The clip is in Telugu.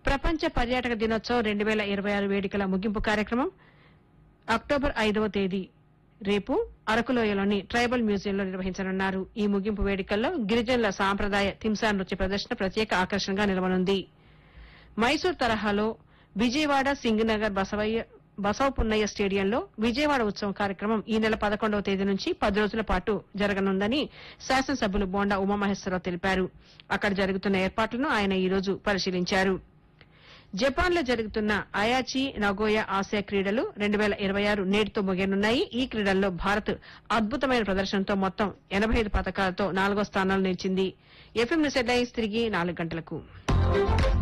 ప్రపంచ పర్యాటక దినోత్సవం రెండు వేల ఇరవై ఆరు వేడుకల ముగింపు కార్యక్రమం అక్టోబర్ ఐదవ తేదీ రేపు అరకులోయలోని ట్రైబల్ మ్యూజియంలో నిర్వహించనున్నారు ఈ ముగింపు వేడుకల్లో గిరిజనుల సాంప్రదాయ తింసా నృత్య ప్రదర్శన ప్రత్యేక ఆకర్షణగా నిలవనుంది మైసూర్ తరహాలో విజయవాడ సింగనగర్ బసవయ్య బసవపున్నయ్య స్టేడియంలో విజయవాడ ఉత్సవం కార్యక్రమం ఈ నెల పదకొండవ తేదీ నుంచి పది రోజుల పాటు జరగనుందని శాసనసభ్యులు బోండా ఉమామహేశ్వరరావు తెలిపారు అక్కడ జరుగుతున్న ఏర్పాట్లను ఆయన ఈ రోజు పరిశీలించారు జపాన్ లో జరుగుతున్న అయాచి నగోయా ఆసియా క్రీడలు రెండు వేల ఇరవై ఆరు నేటితో ముగియనున్నాయి ఈ క్రీడల్లో భారత్ అద్భుతమైన ప్రదర్శనతో మొత్తం ఎనబై ఐదు పథకాలతో నాలుగో స్థానంలో నిలిచింది ఎఫ్ఎం న్యూస్ హెడ్లైన్స్ తిరిగి నాలుగు గంటలకు